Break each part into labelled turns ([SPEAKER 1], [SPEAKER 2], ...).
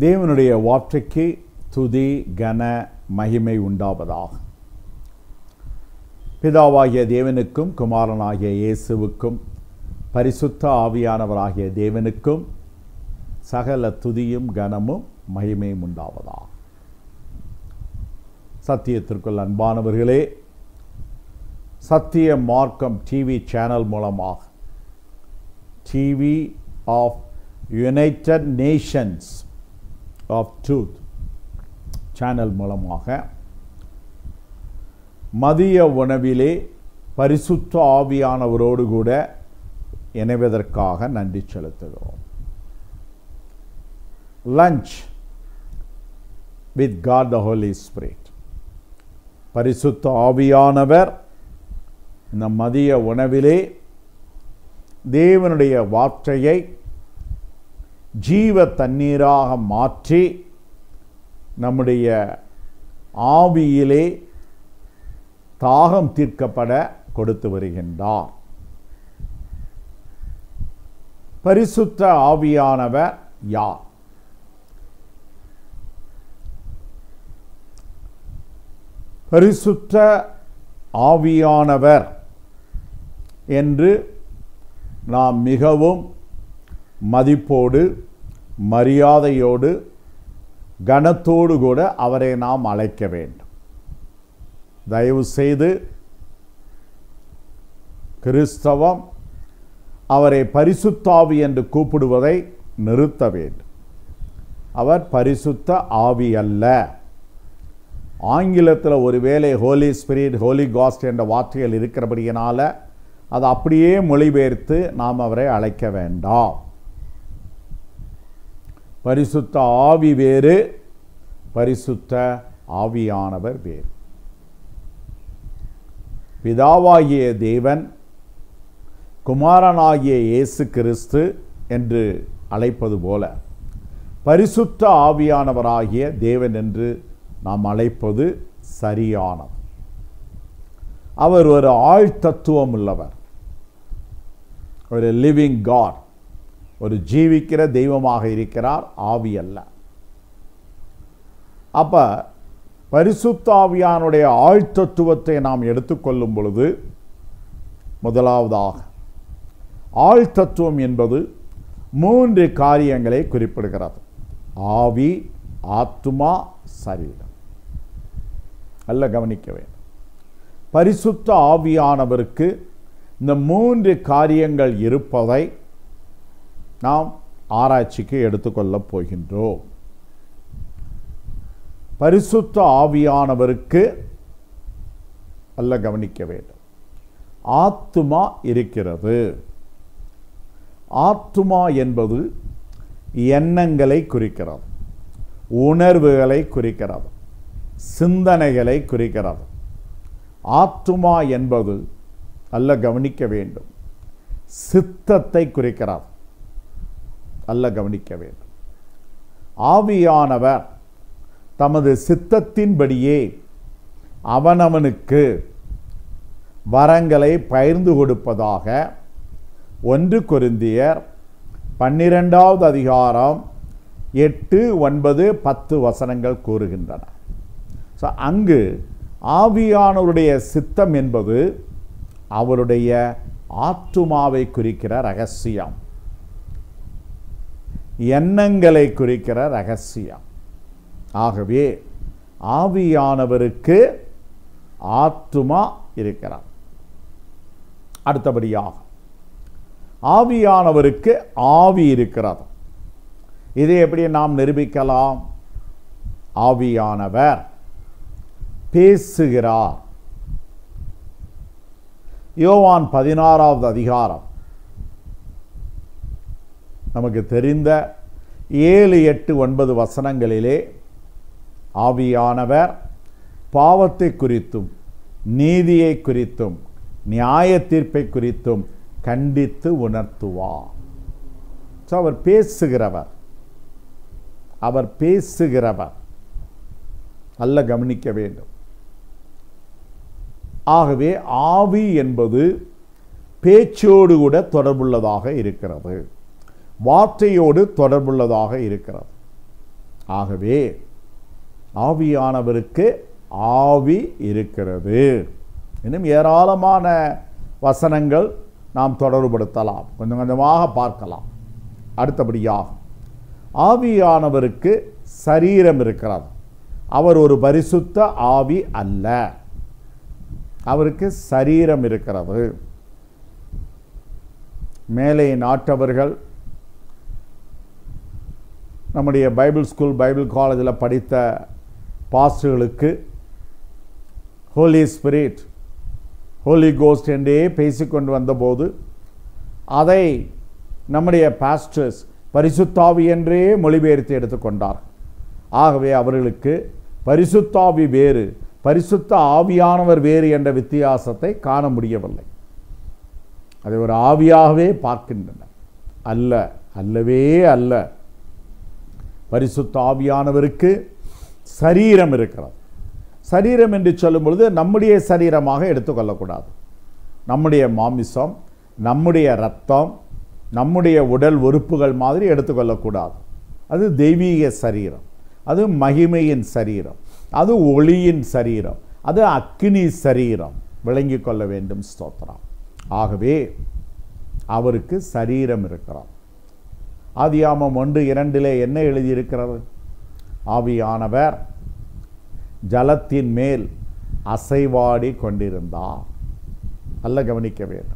[SPEAKER 1] தேவனுடைய வார்த்தைக்கு துதி கன மகிமை உண்டாவதாக பிதாவாகிய தேவனுக்கும் குமாரனாகிய இயேசுவுக்கும் பரிசுத்த ஆவியானவராகிய தேவனுக்கும் சகல துதியும் கனமும் மகிமையும் உண்டாவதாக சத்தியத்திற்குள் அன்பானவர்களே சத்திய மார்க்கம் டிவி சேனல் மூலமாக TV of United Nations of truth channel மூலமாக மதிய உணவிலே பரிசுத்த ஆவியானவரோடு கூட இணைவதற்காக நன்றி செலுத்துகிறோம் lunch with God the Holy Spirit பரிசுத்த ஆவியானவர் இந்த மதிய உணவிலே தேவனுடைய வார்த்தையை ஜீவ தண்ணீராக மாற்றி நம்முடைய ஆவியிலே தாகம் தீர்க்கப்பட கொடுத்து வருகின்றார் பரிசுத்த ஆவியானவர் யார் பரிசுத்த ஆவியானவர் என்று நாம் மிகவும் மதிப்போடு மரியாதையோடு கனத்தோடு கூட அவரை நாம் அழைக்க வேண்டும் தயவு செய்து கிறிஸ்தவம் அவரை பரிசுத்தாவி என்று கூப்பிடுவதை நிறுத்த வேண்டும் அவர் பரிசுத்த ஆவி அல்ல ஆங்கிலத்தில் ஒருவேளை ஹோலி ஸ்பிரிட் ஹோலி காஸ்ட் என்ற வார்த்தைகள் இருக்கிறபடியினால அதை அப்படியே மொழிபெயர்த்து நாம் அவரை அழைக்க வேண்டாம் பரிசுத்த ஆவி வேறு பரிசுத்த ஆவியானவர் வேறு பிதாவாகிய தேவன் குமாரனாகிய இயேசு கிறிஸ்து என்று அழைப்பது போல பரிசுத்த ஆவியானவராகிய தேவன் என்று நாம் அழைப்பது சரியானது அவர் ஒரு ஆழ்தத்துவம் உள்ளவர் ஒரு லிவிங் காட் ஒரு ஜீவிக்கிற தெய்வமாக இருக்கிறார் ஆவி அல்ல அப்ப பரிசுத்தாவியானுடைய ஆழ்தத்துவத்தை நாம் எடுத்துக்கொள்ளும் பொழுது முதலாவதாக ஆழ்தத்துவம் என்பது மூன்று காரியங்களை குறிப்பிடுகிறது ஆவி ஆத்மா சரீரம் அல்ல கவனிக்க வேண்டும் பரிசுத்த ஆவியானவருக்கு இந்த மூன்று காரியங்கள் இருப்பதை நாம் ஆராய்ச்சிக்கு எடுத்துக்கொள்ளப் போகின்றோம் பரிசுத்த ஆவியானவருக்கு அல்ல கவனிக்க வேண்டும் ஆத்துமா இருக்கிறது ஆத்துமா என்பது எண்ணங்களை குறிக்கிறது உணர்வுகளை குறிக்கிறது சிந்தனைகளை குறிக்கிறது ஆத்துமா என்பது அல்ல கவனிக்க வேண்டும் சித்தத்தை குறிக்கிறது அல்ல கவனிக்க வேண்டும் ஆவியானவர் தமது சித்தத்தின்படியே அவனவனுக்கு வரங்களை பகிர்ந்து கொடுப்பதாக ஒன்று கொருந்தியர் பன்னிரெண்டாவது அதிகாரம் எட்டு ஒன்பது பத்து வசனங்கள் கூறுகின்றன ஸோ அங்கு ஆவியானவருடைய சித்தம் என்பது அவருடைய ஆத்துமாவை குறிக்கிற ரகசியம் எண்ணங்களை குறிக்கிற ரகசியம் ஆகவே ஆவியானவருக்கு ஆத்துமா இருக்கிறார் அடுத்தபடியாக ஆவியானவருக்கு ஆவி இருக்கிறது இதை எப்படி நாம் நிரூபிக்கலாம் ஆவியானவர் பேசுகிறார் யோவான் பதினாறாவது அதிகாரம் நமக்கு தெரிந்த ஏழு எட்டு ஒன்பது வசனங்களிலே ஆவியானவர் பாவத்தை குறித்தும் நீதியை குறித்தும் நியாய தீர்ப்பை குறித்தும் கண்டித்து உணர்த்துவார் ஸோ அவர் பேசுகிறவர் அவர் பேசுகிறவர் நல்ல கவனிக்க வேண்டும் ஆகவே ஆவி என்பது பேச்சோடு கூட தொடர்புள்ளதாக இருக்கிறது வார்த்தையோடு தொடர்புள்ளதாக இருக்கிறது ஆகவே ஆவியானவருக்கு ஆவி இருக்கிறது இன்னும் ஏராளமான வசனங்கள் நாம் தொடர்புபடுத்தலாம் கொஞ்சம் கொஞ்சமாக பார்க்கலாம் அடுத்தபடியாக ஆவியானவருக்கு சரீரம் இருக்கிறது அவர் ஒரு பரிசுத்த ஆவி அல்ல அவருக்கு சரீரம் இருக்கிறது மேலே நாட்டவர்கள் நம்முடைய பைபிள் ஸ்கூல் பைபிள் காலேஜில் படித்த பாஸ்டர்களுக்கு ஹோலி ஸ்பிரிட் ஹோலி கோஸ்ட் என்றே பேசிக்கொண்டு வந்தபோது அதை நம்முடைய பாஸ்டர்ஸ் பரிசுத்தாவி என்றே மொழிபெயர்த்து எடுத்துக்கொண்டார் ஆகவே அவர்களுக்கு பரிசுத்தாவி வேறு பரிசுத்த ஆவியானவர் வேறு என்ற வித்தியாசத்தை காண முடியவில்லை அதை ஒரு ஆவியாகவே பார்க்கின்றனர் அல்ல அல்லவே அல்ல பரிசுத்த ஆவியானவருக்கு சரீரம் இருக்கிறது சரீரம் என்று சொல்லும் பொழுது நம்முடைய சரீரமாக எடுத்துக்கொள்ளக்கூடாது நம்முடைய மாமிசம் நம்முடைய ரத்தம் நம்முடைய உடல் உறுப்புகள் மாதிரி எடுத்துக்கொள்ளக்கூடாது அது தெய்வீக சரீரம் அது மகிமையின் சரீரம் அது ஒளியின் சரீரம் அது அக்கினி சரீரம் விளங்கிக் கொள்ள வேண்டும் ஸ்தோத்திரம் ஆகவே அவருக்கு சரீரம் இருக்கிறார் ஆதியாமம் ஒன்று இரண்டிலே என்ன எழுதியிருக்கிறது ஆவியானவர் ஜலத்தின் மேல் அசைவாடி கொண்டிருந்தார் நல்ல கவனிக்க வேண்டும்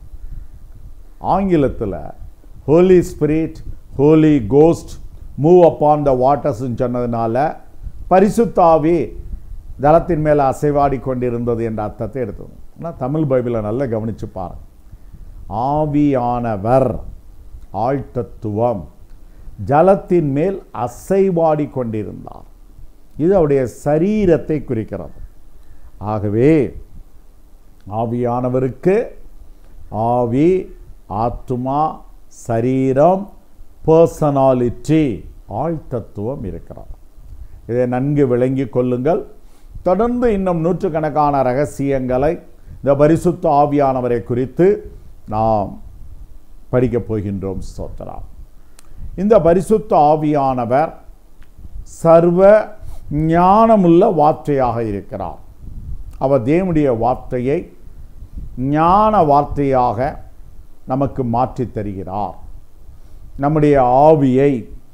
[SPEAKER 1] ஆங்கிலத்தில் Holy Spirit Holy Ghost move upon the வாட்டர்ஸ்ன்னு சொன்னதுனால பரிசுத்தாவி ஜலத்தின் மேலே அசைவாடி கொண்டிருந்தது என்ற அர்த்தத்தை எடுத்தோம் ஆனால் தமிழ் பைபிளை நல்லா கவனித்து பாருங்க ஆவியானவர் ஆழ்த்தத்துவம் ஜலத்தின் மேல் அசைவாடி கொண்டிருந்தார் இது அவருடைய சரீரத்தை குறிக்கிறது ஆகவே ஆவியானவருக்கு ஆவி ஆத்துமா சரீரம் பர்சனாலிட்டி ஆழ்த்தத்துவம் இருக்கிறது இதை நன்கு விளங்கிக் கொள்ளுங்கள் தொடர்ந்து இன்னும் நூற்றுக்கணக்கான ரகசியங்களை இந்த பரிசுத்த ஆவியானவரை குறித்து நாம் படிக்கப் போகின்றோம் ஸ்தோத்திரம் இந்த பரிசுத்த ஆவியானவர் சர்வ ஞானமுள்ள வார்த்தையாக இருக்கிறார் அவர் தேவனுடைய வார்த்தையை ஞான வார்த்தையாக நமக்கு மாற்றித் தருகிறார் நம்முடைய ஆவியை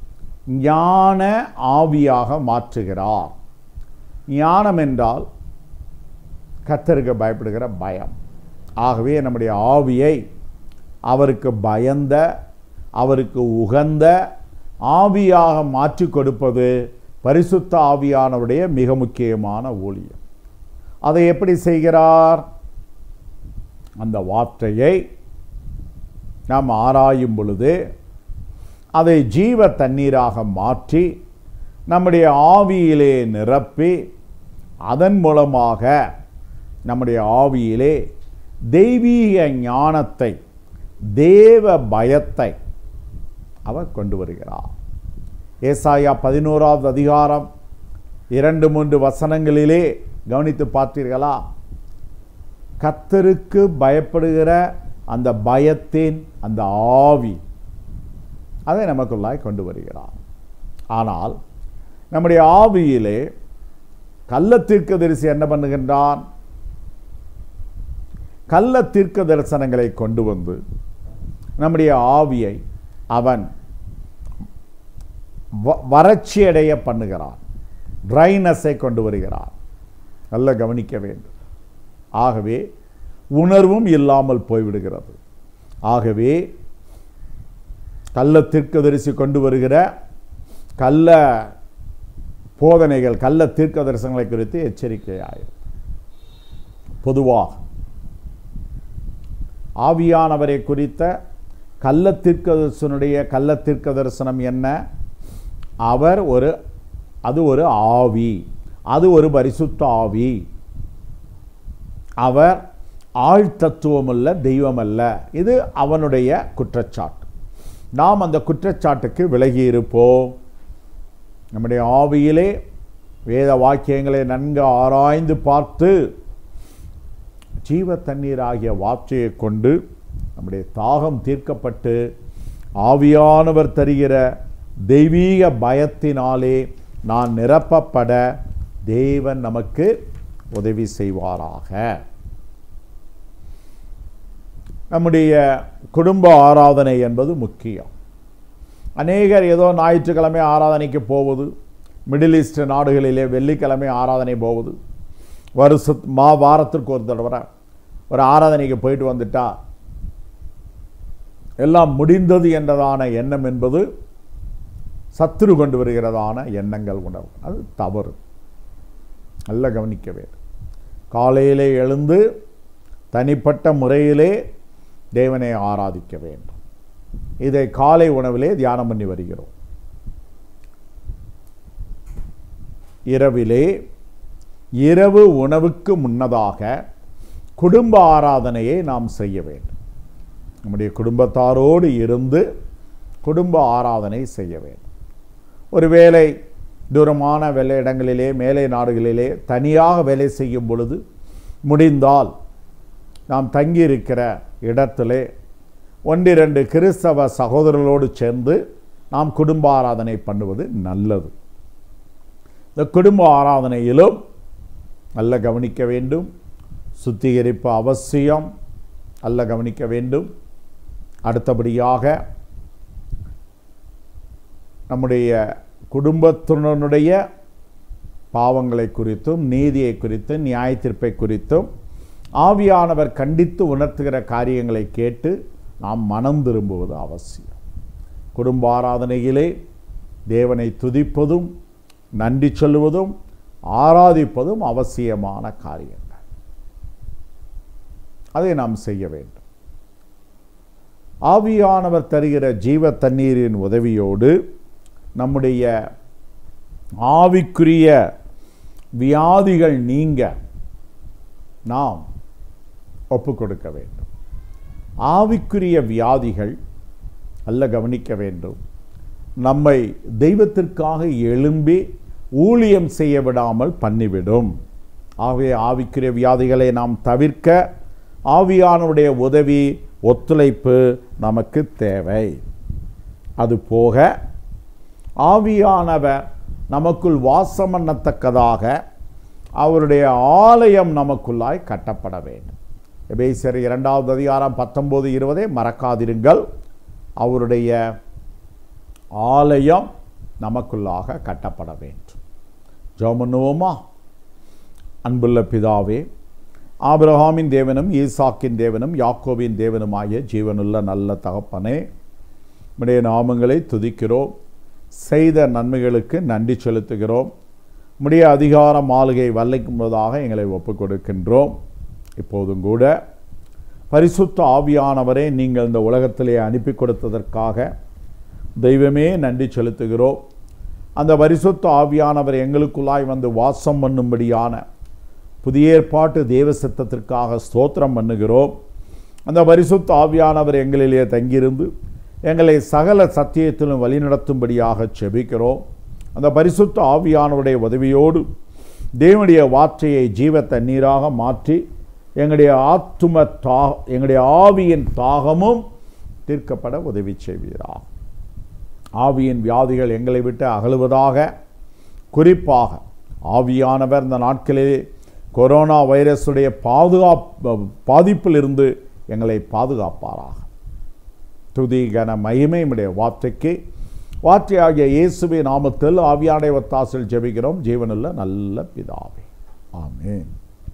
[SPEAKER 1] ஞான ஆவியாக மாற்றுகிறார் ஞானம் என்றால் கத்தருக்கு பயப்படுகிற பயம் ஆகவே நம்முடைய ஆவியை அவருக்கு பயந்த அவருக்கு உகந்த ஆவியாக மாற்றி கொடுப்பது பரிசுத்த ஆவியானவருடைய மிக முக்கியமான ஊழியம் அதை எப்படி செய்கிறார் அந்த வார்த்தையை நாம் ஆராயும் பொழுது அதை ஜீவ தண்ணீராக மாற்றி நம்முடைய ஆவியிலே நிரப்பி அதன் மூலமாக நம்முடைய ஆவியிலே தெய்வீக ஞானத்தை தேவ பயத்தை அவர் கொண்டு வருகிறார் ஏசாயா பதினோராவது அதிகாரம் இரண்டு மூன்று வசனங்களிலே கவனித்து பார்த்தீர்களா கத்தருக்கு பயப்படுகிற அந்த பயத்தின் அந்த ஆவி அதை நமக்குள்ளாய் கொண்டு வருகிறார் ஆனால் நம்முடைய ஆவியிலே கள்ள தீர்க்கதரிசி என்ன பண்ணுகின்றான் கள்ள தீர்க்க தரிசனங்களை கொண்டு வந்து நம்முடைய ஆவியை அவன் வ- வறட்சியடைய பண்ணுகிறான் ட்ரைனஸை கொண்டு வருகிறான் நல்ல கவனிக்க வேண்டும் ஆகவே உணர்வும் இல்லாமல் போய்விடுகிறது ஆகவே கள்ள தீர்க்கதரிசி கொண்டு வருகிற கள்ள போதனைகள் கள்ள தீர்க்க தரிசனங்களை குறித்து எச்சரிக்கையாயிரும் பொதுவாக ஆவியானவரை குறித்த கள்ள தீர்க்கதரிசனுடைய கள்ள தீர்க்க தரிசனம் என்ன அவர் ஒரு அது ஒரு ஆவி அது ஒரு பரிசுத்த ஆவி அவர் ஆழ்தத்துவமல்ல தெய்வமல்ல இது அவனுடைய குற்றச்சாட்டு நாம் அந்த குற்றச்சாட்டுக்கு விலகி இருப்போம் நம்முடைய ஆவியிலே வேத வாக்கியங்களை நன்கு ஆராய்ந்து பார்த்து ஜீவ தண்ணீர் ஆகிய வார்த்தையை கொண்டு நம்முடைய தாகம் தீர்க்கப்பட்டு ஆவியானவர் தருகிற தெய்வீக பயத்தினாலே நான் நிரப்பப்பட தேவன் நமக்கு உதவி செய்வாராக நம்முடைய குடும்ப ஆராதனை என்பது முக்கியம் அநேகர் ஏதோ ஞாயிற்றுக்கிழமை ஆராதனைக்கு போவது மிடில் ஈஸ்ட் நாடுகளிலே வெள்ளிக்கிழமை ஆராதனை போவது வருஷ மா வாரத்திற்கு ஒரு தடவை ஒரு ஆராதனைக்கு போயிட்டு வந்துட்டா எல்லாம் முடிந்தது என்றதான எண்ணம் என்பது சத்துரு கொண்டு வருகிறதான எண்ணங்கள் உணர்வு அது தவறு நல்ல கவனிக்க வேண்டும் காலையிலே எழுந்து தனிப்பட்ட முறையிலே தேவனை ஆராதிக்க வேண்டும் இதை காலை உணவிலே தியானம் பண்ணி வருகிறோம் இரவிலே இரவு உணவுக்கு முன்னதாக குடும்ப ஆராதனையை நாம் செய்ய வேண்டும் நம்முடைய குடும்பத்தாரோடு இருந்து குடும்ப ஆராதனை செய்ய வேண்டும் ஒருவேளை தூரமான வேலை இடங்களிலே மேலை நாடுகளிலே தனியாக வேலை செய்யும் பொழுது முடிந்தால் நாம் தங்கியிருக்கிற இடத்திலே ஒன்றிரண்டு கிறிஸ்தவ சகோதரர்களோடு சேர்ந்து நாம் குடும்ப ஆராதனை பண்ணுவது நல்லது இந்த குடும்ப ஆராதனையிலும் நல்ல கவனிக்க வேண்டும் சுத்திகரிப்பு அவசியம் நல்ல கவனிக்க வேண்டும் அடுத்தபடியாக நம்முடைய குடும்பத்தினருடைய பாவங்களை குறித்தும் நீதியை குறித்தும் நியாய தீர்ப்பை குறித்தும் ஆவியானவர் கண்டித்து உணர்த்துகிற காரியங்களை கேட்டு நாம் மனம் திரும்புவது அவசியம் குடும்ப ஆராதனையிலே தேவனை துதிப்பதும் நன்றி சொல்லுவதும் ஆராதிப்பதும் அவசியமான காரியங்கள் அதை நாம் செய்ய வேண்டும் ஆவியானவர் தருகிற ஜீவ தண்ணீரின் உதவியோடு நம்முடைய ஆவிக்குரிய வியாதிகள் நீங்க நாம் ஒப்பு கொடுக்க வேண்டும் ஆவிக்குரிய வியாதிகள் அல்ல கவனிக்க வேண்டும் நம்மை தெய்வத்திற்காக எழும்பி ஊழியம் செய்ய விடாமல் பண்ணிவிடும் ஆகவே ஆவிக்குரிய வியாதிகளை நாம் தவிர்க்க ஆவியானவருடைய உதவி ஒத்துழைப்பு நமக்கு தேவை அது போக ஆவியானவர் நமக்குள் வாசம் பண்ணத்தக்கதாக அவருடைய ஆலயம் நமக்குள்ளாய் கட்டப்பட வேண்டும் எபேசியர் இரண்டாவது அதிகாரம் பத்தொன்பது இருபதை மறக்காதிருங்கள் அவருடைய ஆலயம் நமக்குள்ளாக கட்டப்பட வேண்டும் ஜோமனுவோமா அன்புள்ள பிதாவே ஆபிரகாமின் தேவனும் ஈசாக்கின் தேவனும் யாக்கோபின் தேவனுமாய ஜீவனுள்ள நல்ல தகப்பனே உடைய நாமங்களை துதிக்கிறோம் செய்த நன்மைகளுக்கு நன்றி செலுத்துகிறோம் உடைய அதிகார மாளிகை வல்லைக்கும்போதாக எங்களை ஒப்புக் கொடுக்கின்றோம் இப்போதும் கூட பரிசுத்த ஆவியானவரை நீங்கள் இந்த உலகத்திலே அனுப்பி கொடுத்ததற்காக தெய்வமே நன்றி செலுத்துகிறோம் அந்த பரிசுத்த ஆவியானவர் எங்களுக்குள்ளாய் வந்து வாசம் பண்ணும்படியான புதிய ஏற்பாட்டு தேவ சித்தத்திற்காக ஸ்தோத்திரம் பண்ணுகிறோம் அந்த பரிசுத்த ஆவியானவர் எங்களிலே தங்கியிருந்து எங்களை சகல சத்தியத்திலும் வழிநடத்தும்படியாக செபிக்கிறோம் அந்த பரிசுத்த ஆவியானவருடைய உதவியோடு தேவனுடைய வார்த்தையை ஜீவ தண்ணீராக மாற்றி எங்களுடைய ஆத்தும தா எங்களுடைய ஆவியின் தாகமும் தீர்க்கப்பட உதவி செய்வீராக ஆவியின் வியாதிகள் எங்களை விட்டு அகலுவதாக குறிப்பாக ஆவியானவர் இந்த நாட்களிலே கொரோனா வைரஸுடைய பாதுகாப்பு பாதிப்பிலிருந்து எங்களை பாதுகாப்பாராக துதி கன மகிமையுடைய வார்த்தைக்கு வார்த்தையாகிய இயேசுவே நாமத்தில் ஆவியானை ஒத்தாசில் ஜெபிக்கிறோம் ஜீவனுள்ள நல்ல பிதாவே ஆமென்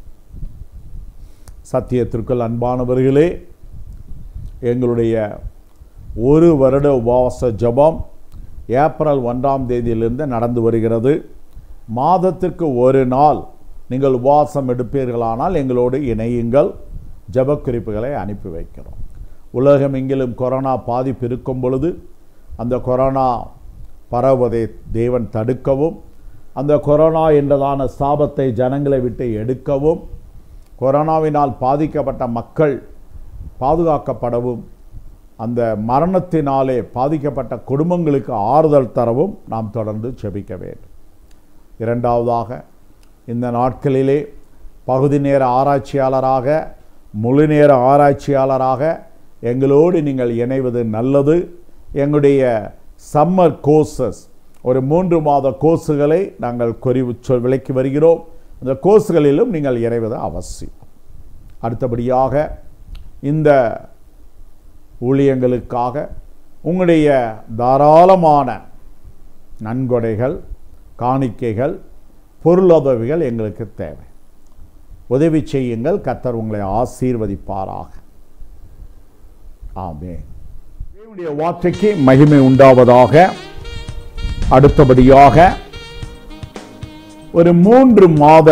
[SPEAKER 1] சத்தியத்திற்குள் அன்பானவர்களே எங்களுடைய ஒரு வருட உபவாச ஜபம் ஏப்ரல் ஒன்றாம் தேதியிலிருந்து நடந்து வருகிறது மாதத்திற்கு ஒரு நாள் நீங்கள் உபவாசம் எடுப்பீர்களானால் எங்களோடு இணையுங்கள் ஜப குறிப்புகளை அனுப்பி வைக்கிறோம் உலகம் எங்கிலும் கொரோனா பாதிப்பு இருக்கும் பொழுது அந்த கொரோனா பரவுவதை தேவன் தடுக்கவும் அந்த கொரோனா என்றதான சாபத்தை ஜனங்களை விட்டு எடுக்கவும் கொரோனாவினால் பாதிக்கப்பட்ட மக்கள் பாதுகாக்கப்படவும் அந்த மரணத்தினாலே பாதிக்கப்பட்ட குடும்பங்களுக்கு ஆறுதல் தரவும் நாம் தொடர்ந்து செபிக்க வேண்டும் இரண்டாவதாக இந்த நாட்களிலே பகுதி நேர ஆராய்ச்சியாளராக முழு நேர ஆராய்ச்சியாளராக எங்களோடு நீங்கள் இணைவது நல்லது எங்களுடைய சம்மர் கோர்சஸ் ஒரு மூன்று மாத கோர்ஸுகளை நாங்கள் குறிவு சொல் விலைக்கு வருகிறோம் அந்த கோர்ஸ்களிலும் நீங்கள் இணைவது அவசியம் அடுத்தபடியாக இந்த ஊழியங்களுக்காக உங்களுடைய தாராளமான நன்கொடைகள் காணிக்கைகள் பொருளுதவிகள் எங்களுக்கு தேவை உதவி செய்யுங்கள் கத்தர் உங்களை ஆசீர்வதிப்பாராக ஆமே தேவனுடைய வார்த்தைக்கு மகிமை உண்டாவதாக அடுத்தபடியாக ஒரு மூன்று மாத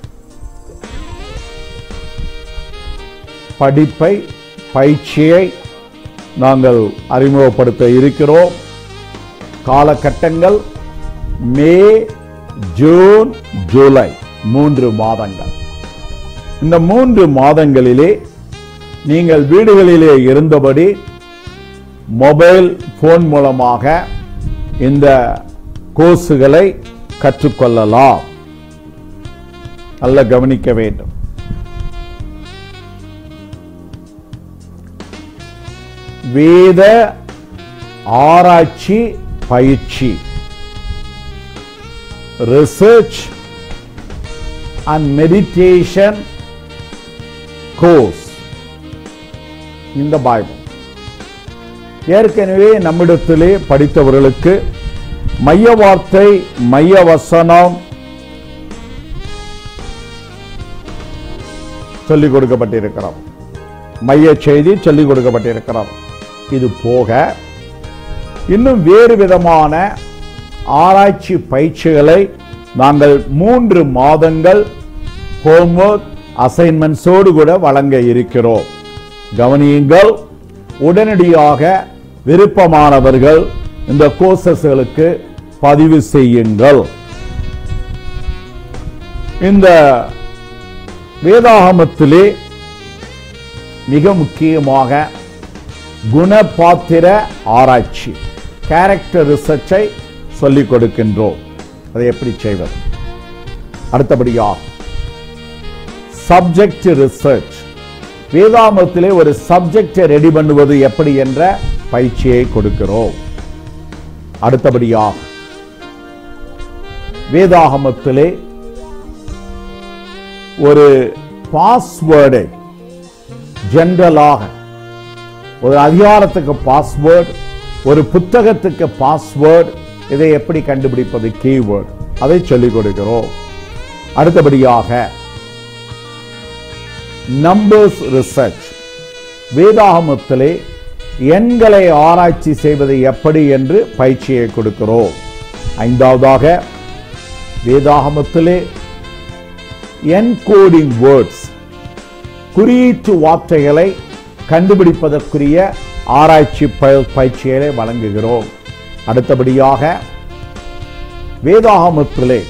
[SPEAKER 1] படிப்பை பயிற்சியை நாங்கள் அறிமுகப்படுத்த இருக்கிறோம் காலகட்டங்கள் மே ஜூன் ஜூலை மூன்று மாதங்கள் இந்த மூன்று மாதங்களிலே நீங்கள் வீடுகளிலே இருந்தபடி மொபைல் போன் மூலமாக இந்த கோர்ஸுகளை கற்றுக்கொள்ளலாம் நல்ல கவனிக்க வேண்டும் வேத ஆராய்ச்சி பயிற்சி ரிசர்ச் அண்ட் மெடிடேஷன் கோர்ஸ் இந்த பைபிள் ஏற்கனவே நம்மிடத்திலே படித்தவர்களுக்கு மைய வார்த்தை மைய வசனம் சொல்லிக் கொடுக்கப்பட்டிருக்கிறோம் மைய செய்தி சொல்லிக் கொடுக்கப்பட்டிருக்கிறோம் இது போக இன்னும் வேறு விதமான ஆராய்ச்சி பயிற்சிகளை நாங்கள் மூன்று மாதங்கள் ஹோம்ஒர்க் அசைன்மெண்ட்ஸோடு கூட வழங்க இருக்கிறோம் கவனியுங்கள் உடனடியாக விருப்பமானவர்கள் இந்த கோர்சஸ்களுக்கு பதிவு செய்யுங்கள் இந்த வேதாகமத்திலே மிக முக்கியமாக குணபாத்திர ஆராய்ச்சி கேரக்டர் ரிசர்ச்சை சொல்லிக் கொடுக்கின்றோம் அதை எப்படி செய்வது அடுத்தபடியாக சப்ஜெக்ட் ரிசர்ச் வேதாமத்திலே ஒரு சப்ஜெக்டை ரெடி பண்ணுவது எப்படி என்ற பயிற்சியை கொடுக்கிறோம் அடுத்தபடியாக வேதாகமத்திலே ஒரு பாஸ்வேர்டை ஜென்ரலாக ஒரு அதிகாரத்துக்கு பாஸ்வேர்டு ஒரு புத்தகத்துக்கு பாஸ்வேர்டு இதை எப்படி கண்டுபிடிப்பது கீவேர்டு அதை சொல்லிக் கொடுக்கிறோம் அடுத்தபடியாக நம்பர்ஸ் ரிசர்ச் வேதாகமத்திலே எண்களை ஆராய்ச்சி செய்வது எப்படி என்று பயிற்சியை கொடுக்கிறோம் ஐந்தாவதாக வேதாகமத்திலே என்கோடிங் வேர்ட்ஸ் குறியீட்டு வார்த்தைகளை கண்டுபிடிப்பதற்குரிய ஆராய்ச்சி பய- பயிற்சிகளை வழங்குகிறோம் அடுத்தபடியாக வேதாகமத்திலே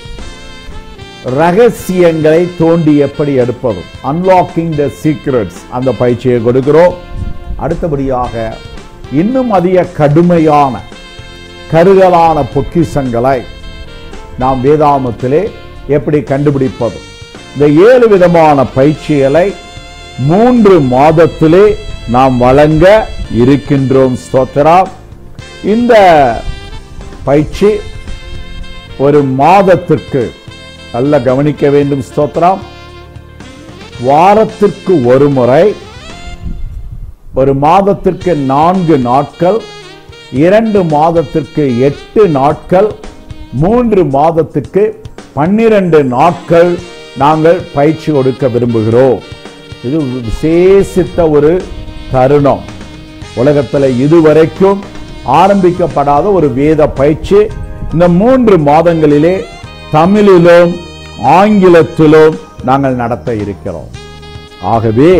[SPEAKER 1] ரகசியங்களை தோண்டி எப்படி எடுப்பது அன்லாக்கிங் த சீக்ரெட்ஸ் அந்த பயிற்சியை கொடுக்கிறோம் அடுத்தபடியாக இன்னும் அதிக கடுமையான கருகலான பொக்கிஷங்களை நாம் வேதாமத்திலே எப்படி கண்டுபிடிப்பது இந்த ஏழு விதமான பயிற்சிகளை மூன்று மாதத்திலே நாம் வழங்க இருக்கின்றோம் ஸ்தோத்திரா இந்த பயிற்சி ஒரு மாதத்திற்கு நல்ல கவனிக்க வேண்டும் ஸ்தோத்திரம் வாரத்திற்கு ஒரு முறை ஒரு மாதத்திற்கு நான்கு நாட்கள் இரண்டு மாதத்திற்கு எட்டு நாட்கள் மூன்று மாதத்திற்கு பன்னிரண்டு நாட்கள் நாங்கள் பயிற்சி கொடுக்க விரும்புகிறோம் இது விசேஷித்த ஒரு தருணம் உலகத்தில் இதுவரைக்கும் ஆரம்பிக்கப்படாத ஒரு வேத பயிற்சி இந்த மூன்று மாதங்களிலே தமிழிலும் ஆங்கிலத்திலும் நாங்கள் நடத்த இருக்கிறோம் ஆகவே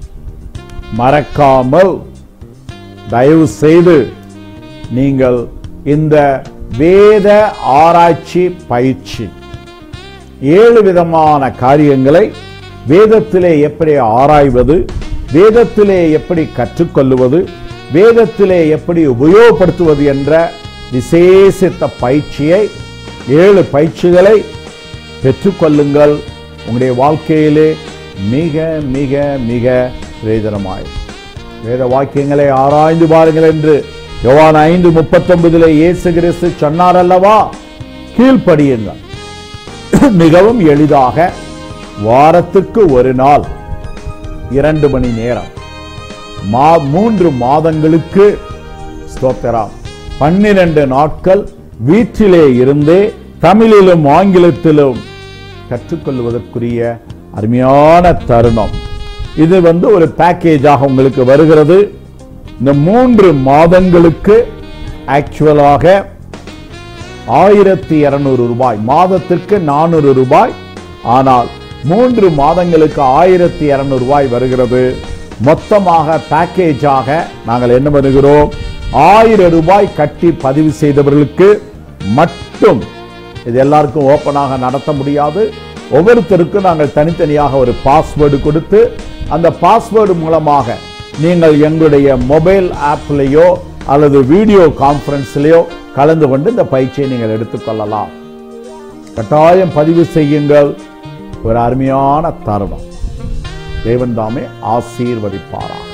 [SPEAKER 1] மறக்காமல் தயவு செய்து நீங்கள் இந்த வேத ஆராய்ச்சி பயிற்சி ஏழு விதமான காரியங்களை வேதத்திலே எப்படி ஆராய்வது வேதத்திலே எப்படி கற்றுக்கொள்ளுவது வேதத்திலே எப்படி உபயோகப்படுத்துவது என்ற விசேஷித்த பயிற்சியை ஏழு பயிற்சிகளை பெற்றுக்கொள்ளுங்கள் உங்களுடைய வாழ்க்கையிலே மிக மிக மிக பிரயோஜனமாய் வேத வாக்கியங்களை ஆராய்ந்து பாருங்கள் என்று யோவான் ஐந்து முப்பத்தொன்பதிலே இயேசு கிறிஸ்து சொன்னார் அல்லவா கீழ்ப்படியுங்கள் மிகவும் எளிதாக வாரத்துக்கு ஒரு நாள் இரண்டு மணி நேரம் மா மூன்று மாதங்களுக்கு ஸ்தோத்திரம் பன்னிரண்டு நாட்கள் வீட்டிலே இருந்தே தமிழிலும் ஆங்கிலத்திலும் கற்றுக்கொள்வதற்குரிய அருமையான தருணம் இது வந்து ஒரு பேக்கேஜாக உங்களுக்கு வருகிறது இந்த மூன்று மாதங்களுக்கு ஆக்சுவலாக ஆயிரத்தி இருநூறு ரூபாய் மாதத்திற்கு நானூறு ரூபாய் ஆனால் மூன்று மாதங்களுக்கு ஆயிரத்தி இருநூறு ரூபாய் வருகிறது மொத்தமாக பேக்கேஜாக நாங்கள் என்ன பண்ணுகிறோம் ஆயிரம் ரூபாய் கட்டி பதிவு செய்தவர்களுக்கு மட்டும் இது எல்லாருக்கும் ஓப்பனாக நடத்த முடியாது ஒவ்வொருத்தருக்கும் நாங்கள் தனித்தனியாக ஒரு பாஸ்வேர்டு கொடுத்து அந்த பாஸ்வேர்டு மூலமாக நீங்கள் எங்களுடைய மொபைல் ஆப்லேயோ அல்லது வீடியோ கான்ஃபரன்ஸ்லேயோ கலந்து கொண்டு இந்த பயிற்சியை நீங்கள் எடுத்துக்கொள்ளலாம் கட்டாயம் பதிவு செய்யுங்கள் ஒரு அருமையான தருணம் தேவன் தாமே ஆசீர்வதிப்பாரா